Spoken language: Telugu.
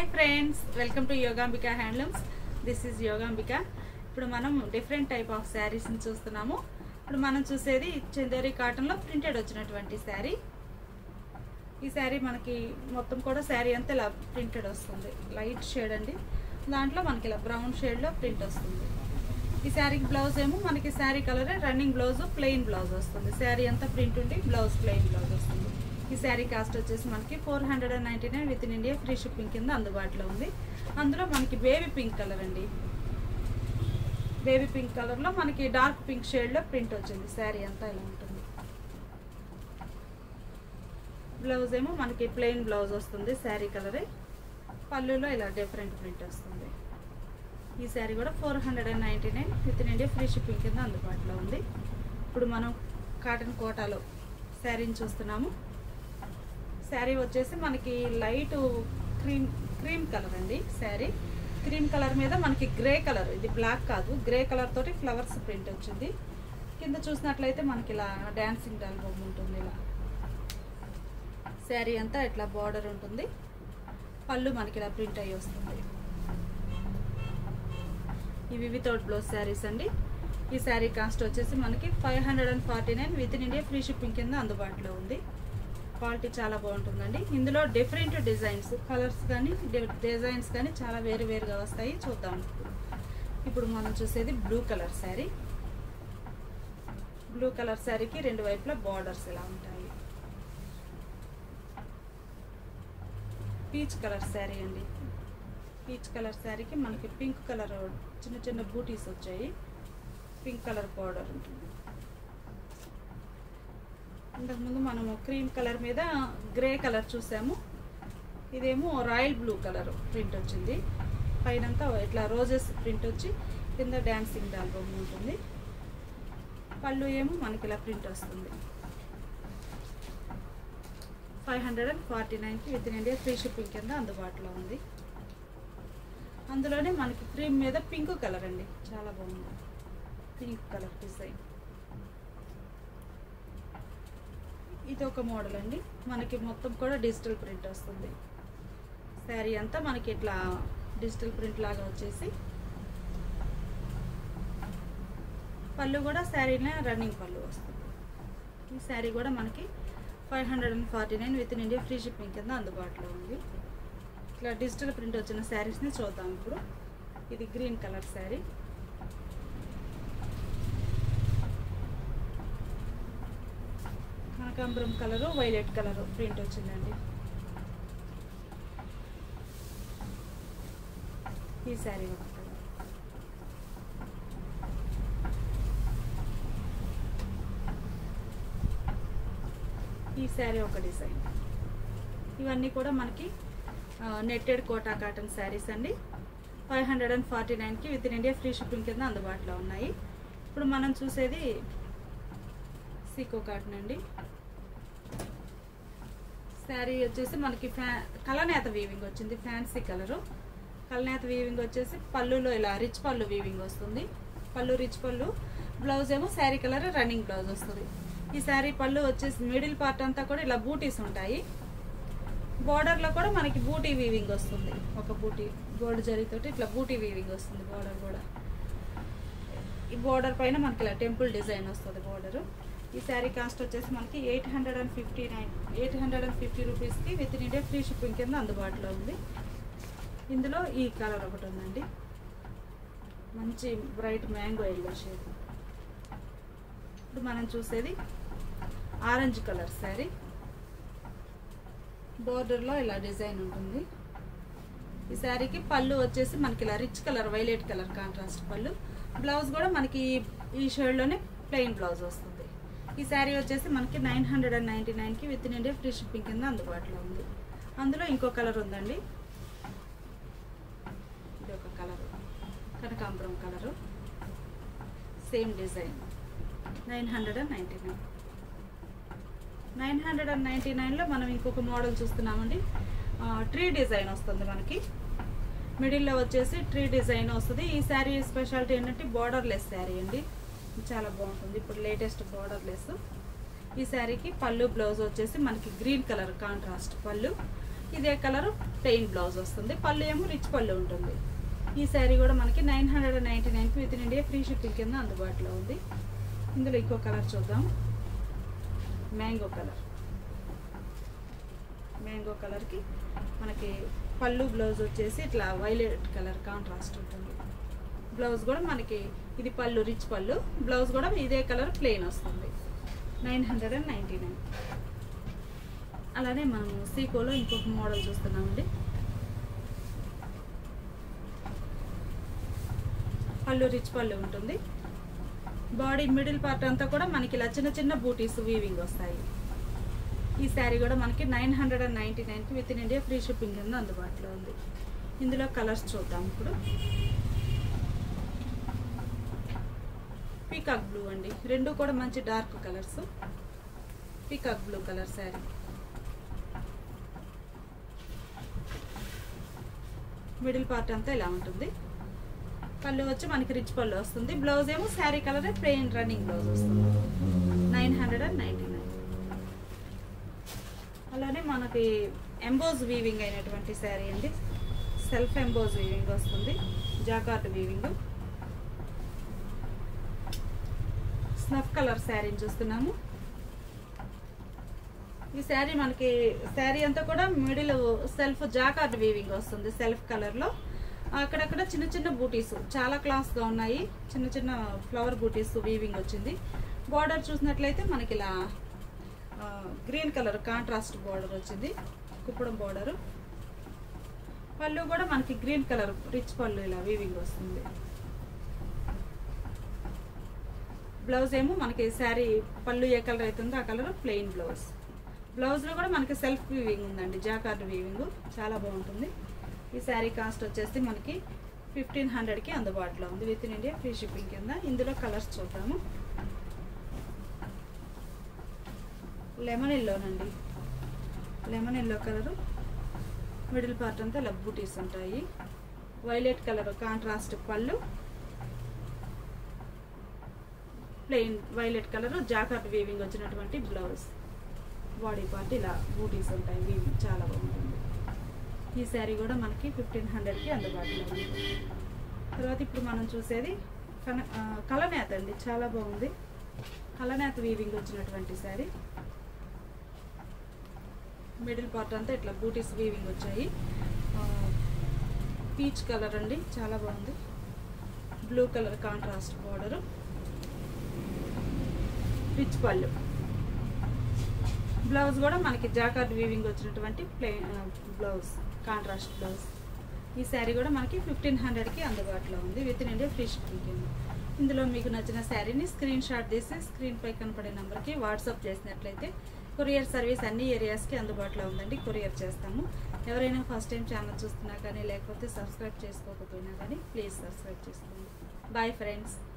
hi friends welcome to Yogambika handlooms this is Yogambika ఇప్పుడు మనం డిఫరెంట్ టైప్ ఆఫ్ శారీస్ని చూస్తున్నాము ఇప్పుడు మనం చూసేది చందేరి కాటన్లో ప్రింటెడ్ వచ్చినటువంటి శారీ ఈ శారీ మనకి మొత్తం కూడా శారీ అంతా ఇలా ప్రింటెడ్ వస్తుంది లైట్ షేడ్ అండి దాంట్లో మనకి ఇలా బ్రౌన్ షేడ్లో ప్రింట్ వస్తుంది ఈ శారీకి బ్లౌజ్ ఏమో మనకి sari colour running blouse plain blouse వస్తుంది శారీ అంతా ప్రింట్ ఉండి బ్లౌజ్ ప్లెయిన్ బ్లౌజ్ వస్తుంది ఈ శారీ కాస్ట్ వచ్చేసి మనకి four hundred and ninety nine within India free shipping కింద అందుబాటులో ఉంది అందులో మనకి బేబీ పింక్ కలర్ అండి బేబీ పింక్ కలర్లో మనకి డార్క్ పింక్ షేడ్లో ప్రింట్ వచ్చింది శారీ అంతా ఇలా ఉంటుంది బ్లౌజ్ ఏమో మనకి ప్లెయిన్ బ్లౌజ్ వస్తుంది శారీ కలరే పళ్ళులో ఇలా డిఫరెంట్ ప్రింట్ వస్తుంది ఈ శారీ కూడా four hundred and ninety nine within India free shipping కింద అందుబాటులో ఉంది ఇప్పుడు మనం కాటన్ కోటాలో శారీని చూస్తున్నాము శారీ వచ్చేసి మనకి లైట్ క్రీమ్ క్రీమ్ కలర్ అండి శారీ క్రీమ్ కలర్ మీద మనకి గ్రే కలర్ ఇది బ్లాక్ కాదు గ్రే కలర్ తోటి ఫ్లవర్స్ ప్రింట్ వచ్చింది కింద చూసినట్లయితే మనకి ఇలా డాన్సింగ్ డాల్ బొమ్మ ఉంటుంది ఇలా శారీ అంతా ఇట్లా బార్డర్ ఉంటుంది పళ్ళు మనకి ఇలా ప్రింట్ అయ్యి వస్తుంది ఇవి వితౌట్ బ్లౌజ్ శారీస్ అండి ఈ శారీ కాస్ట్ వచ్చేసి మనకి five hundred and forty nine within India free shipping కింద అందుబాటులో ఉంది క్వాలిటీ చాలా బాగుంటుందండి ఇందులో డిఫరెంట్ డిజైన్స్ కలర్స్ కానీ డిజైన్స్ కానీ చాలా వేరు వేరుగా వస్తాయి చూద్దాం ఇప్పుడు మనం చూసేది blue colour sari blue colour శారీకి రెండు వైపులా బార్డర్స్ ఇలా ఉంటాయి పీచ్ కలర్ శారీ అండి పీచ్ కలర్ శారీకి మనకి పింక్ కలర్ చిన్న చిన్న బూటీస్ వచ్చాయి పింక్ కలర్ బార్డర్ ఉంటుంది ఇంతకుముందు మనము క్రీమ్ కలర్ మీద గ్రే కలర్ చూసాము ఇదేమో రాయల్ బ్లూ కలర్ ప్రింట్ వచ్చింది పైనంతా ఇట్లా రోజెస్ ప్రింట్ వచ్చి కింద డ్యాన్సింగ్ డాల్ బొమ్మ ఉంటుంది పళ్ళు ఏమో మనకి ఇలా ప్రింట్ వస్తుంది ఫైవ్ హండ్రెడ్ అండ్ ఫార్టీ నైన్కి within India free shipping కింద అందుబాటులో ఉంది అందులోనే మనకి క్రీమ్ మీద పింక్ కలర్ అండి చాలా బాగుంది పింక్ కలర్ డిజైన్ ఇది ఒక మోడల్ అండి మనకి మొత్తం కూడా డిజిటల్ ప్రింట్ వస్తుంది శారీ అంతా మనకి ఇట్లా డిజిటల్ ప్రింట్ లాగా వచ్చేసి పళ్ళు కూడా శారీనే రన్నింగ్ పళ్ళు వస్తుంది ఈ శారీ కూడా మనకి five hundred and forty nine within India free shipping కింద అందుబాటులో ఉంది ఇట్లా డిజిటల్ ప్రింట్ వచ్చిన శారీస్ని చూద్దాం ఇప్పుడు ఇది గ్రీన్ కలర్ శారీ కనకాంబరం కలరు వైలెట్ కలరు ప్రింట్ వచ్చిందండి ఈ శారీ ఒక కలర్ ఈ శారీ ఒక డిజైన్ ఇవన్నీ కూడా మనకి నెట్టెడ్ కోటా కాటన్ శారీస్ అండి ఫైవ్ హండ్రెడ్ అండ్ ఫార్టీ నైన్కి within India free shipping కింద అందుబాటులో ఉన్నాయి ఇప్పుడు మనం చూసేది సీకో కాటన్ అండి శారీ వచ్చేసి మనకి ఫ్యా కలనేత వీవింగ్ వచ్చింది ఫ్యాన్సీ కలరు కలనేత వీవింగ్ వచ్చేసి పళ్ళులో ఇలా రిచ్ పళ్ళు వీవింగ్ వస్తుంది పళ్ళు రిచ్ పళ్ళు బ్లౌజ్ ఏమో శారీ కలర్ రన్నింగ్ బ్లౌజ్ వస్తుంది ఈ శారీ పళ్ళు వచ్చేసి మిడిల్ పార్ట్ అంతా కూడా ఇలా బూటీస్ ఉంటాయి బార్డర్లో కూడా మనకి బూటీ వీవింగ్ వస్తుంది ఒక బూటీ గోల్డ్ జరీతోటి ఇట్లా బూటీ వీవింగ్ వస్తుంది బార్డర్ కూడా ఈ బార్డర్ పైన మనకి ఇలా టెంపుల్ డిజైన్ వస్తుంది బార్డరు ఈ శారీ కాస్ట్ వచ్చేసి మనకి eight hundred and fifty nine eight hundred and fifty రూపీస్కి within India free shipping కింద అందుబాటులో ఉంది ఇందులో ఈ కలర్ ఒకటి ఉందండి మంచి బ్రైట్ మ్యాంగో ఎల్లో షేడ్ ఇప్పుడు మనం చూసేది ఆరెంజ్ కలర్ శారీ బోర్డర్లో ఇలా డిజైన్ ఉంటుంది ఈ శారీకి పళ్ళు వచ్చేసి మనకి ఇలా rich colour violet colour contrast pallu blouse కూడా మనకి ఈ షేడ్లోనే ప్లెయిన్ బ్లౌజ్ వస్తుంది ఈ శారీ వచ్చేసి మనకి నైన్ హండ్రెడ్ అండ్ నైంటీ నైన్కి within India free shipping కింద అందుబాటులో ఉంది అందులో ఇంకో కలర్ ఉందండి ఇది ఒక కలర్ కనకాంబరం colour same design nine hundred and ninety nine nine hundred and ninety నైన్లో మనం ఇంకొక మోడల్ చూస్తున్నామండి ట్రీ డిజైన్ వస్తుంది మనకి మిడిల్లో వచ్చేసి ట్రీ డిజైన్ వస్తుంది ఈ శారీ స్పెషాలిటీ ఏంటంటే బార్డర్లెస్ శారీ అండి చాలా బాగుంటుంది ఇప్పుడు లేటెస్ట్ బార్డర్లెస్ ఈ శారీకి పళ్ళు బ్లౌజ్ వచ్చేసి మనకి గ్రీన్ కలర్ కాంట్రాస్ట్ పళ్ళు ఇదే కలర్ ప్లెయిన్ బ్లౌజ్ వస్తుంది పళ్ళు ఏమో రిచ్ పళ్ళు ఉంటుంది ఈ శారీ కూడా మనకి నైన్ హండ్రెడ్ అండ్ నైంటీ నైన్కి within India free shipping కింద అందుబాటులో ఉంది ఇందులో ఇంకో కలర్ చూద్దాం మ్యాంగో కలర్ మ్యాంగో కలర్కి మనకి పళ్ళు బ్లౌజ్ వచ్చేసి ఇట్లా వైలెట్ కలర్ కాంట్రాస్ట్ ఉంటుంది బ్లౌజ్ కూడా మనకి ఇది పళ్ళు రిచ్ పళ్ళు బ్లౌజ్ కూడా ఇదే కలర్ ప్లెయిన్ వస్తుంది nine hundred and ninety nine అలానే మనం సీకోలో ఇంకొక మోడల్ చూస్తున్నామండి పళ్ళు రిచ్ పళ్ళు ఉంటుంది బాడీ మిడిల్ పార్ట్ అంతా కూడా మనకి ఇలా చిన్న చిన్న బూటీస్ వీవింగ్ వస్తాయి ఈ శారీ కూడా మనకి నైన్ హండ్రెడ్ అండ్ నైంటీ నైన్కి within India free shipping కింద అందుబాటులో ఉంది ఇందులో కలర్స్ చూద్దాం ఇప్పుడు పీకాక్ బ్లూ అండి రెండు కూడా మంచి dark colours peacock blue colour sari middle part అంతా ఇలా ఉంటుంది పళ్ళు వచ్చి మనకి రిచ్ పళ్ళు వస్తుంది బ్లౌజ్ ఏమో sari colour plain running blouse వస్తుంది nine hundred and ninety nine అలానే మనకి ఎంబోజ్ వీవింగ్ అయినటువంటి శారీ అండి సెల్ఫ్ ఎంబోజ్ వీవింగ్ వస్తుంది జాకార్ట్ వీవింగ్ స్నఫ్ కలర్ శారీని చూస్తున్నాము ఈ శారీ మనకి శారీ అంతా కూడా మిడిల్ సెల్ఫ్ జాకార్డ్ వీవింగ్ వస్తుంది సెల్ఫ్ కలర్లో అక్కడక్కడ చిన్న చిన్న బూటీస్ చాలా క్లాస్గా ఉన్నాయి చిన్న చిన్న ఫ్లవర్ బూటీస్ వీవింగ్ వచ్చింది బార్డర్ చూసినట్లయితే మనకి ఇలా గ్రీన్ కలర్ కాంట్రాస్ట్ బార్డర్ వచ్చింది కుప్పడం బార్డర్ పళ్ళు కూడా మనకి గ్రీన్ కలర్ రిచ్ పళ్ళు ఇలా వీవింగ్ వస్తుంది బ్లౌజ్ ఏమో మనకి శారీ పళ్ళు ఏ కలర్ అవుతుందో ఆ కలర్ ప్లెయిన్ బ్లౌజ్ బ్లౌజ్లో కూడా మనకి సెల్ఫ్ వీవింగ్ ఉందండి జాకార్డ్ వీవింగ్ చాలా బాగుంటుంది ఈ శారీ కాస్ట్ వచ్చేసి మనకి ఫిఫ్టీన్ హండ్రెడ్కి అందుబాటులో ఉంది within India free shipping కింద ఇందులో కలర్స్ చూద్దాము లెమన్ ఎల్లోనండి lemon yellow colour middle part అంతా ఇలా బూటీస్ ఉంటాయి violet colour contrast pallu plain violet colour jacquard weaving వచ్చినటువంటి బ్లౌజ్ బాడీ పార్ట్ ఇలా బూటీస్ ఉంటాయి వీవింగ్ చాలా బాగుంటుంది ఈ శారీ కూడా మనకి ఫిఫ్టీన్ హండ్రెడ్కి అందుబాటులో ఉంది తర్వాత ఇప్పుడు మనం చూసేది కన ఆ, కలనేత అండి చాలా బాగుంది కలనేత వీవింగ్ వచ్చినటువంటి శారీ మిడిల్ పార్ట్ అంతా ఇట్లా బూటీస్ వీవింగ్ వచ్చాయి పీచ్ కలర్ అండి చాలా బాగుంది blue colour contrast border rich pallu blouse కూడా మనకి జాకార్డ్ వీవింగ్ వచ్చినటువంటి ప్లెయిన్ బ్లౌజ్ కాంట్రాస్ట్ బ్లౌజ్ ఈ శారీ కూడా మనకి ఫిఫ్టీన్ హండ్రెడ్కి అందుబాటులో ఉంది within India free shipping కింద ఇందులో మీకు నచ్చిన శారీని స్క్రీన్ షాట్ తీసి స్క్రీన్పై కనపడే నెంబర్కి వాట్సాప్ చేసినట్లయితే కొరియర్ సర్వీస్ అన్ని ఏరియాస్కి అందుబాటులో ఉందండి కొరియర్ చేస్తాము ఎవరైనా ఫస్ట్ టైం ఛానల్ చూస్తున్నా కానీ లేకపోతే సబ్స్క్రైబ్ చేసుకోకపోయినా కానీ ప్లీజ్ సబ్స్క్రైబ్ చేసుకోండి బాయ్ ఫ్రెండ్స్